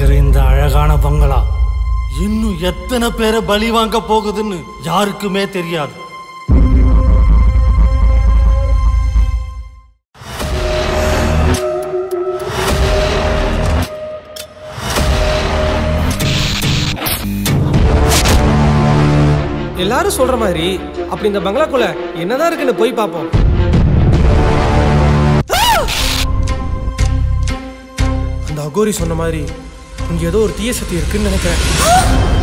இருக்கிற இந்த அழகான பங்களா இன்னும் எத்தனை பேரை பலி வாங்க போகுதுன்னு யாருக்குமே தெரியாது எல்லாரும் சொல்ற மாதிரி அப்படி இந்த பங்களாக்குள்ள என்னதான் இருக்குன்னு போய் பார்ப்போம் அந்த அகோரி சொன்ன மாதிரி இங்க ஏதோ ஒரு தீய சக்தி இருக்குன்னு நினைக்கிறேன்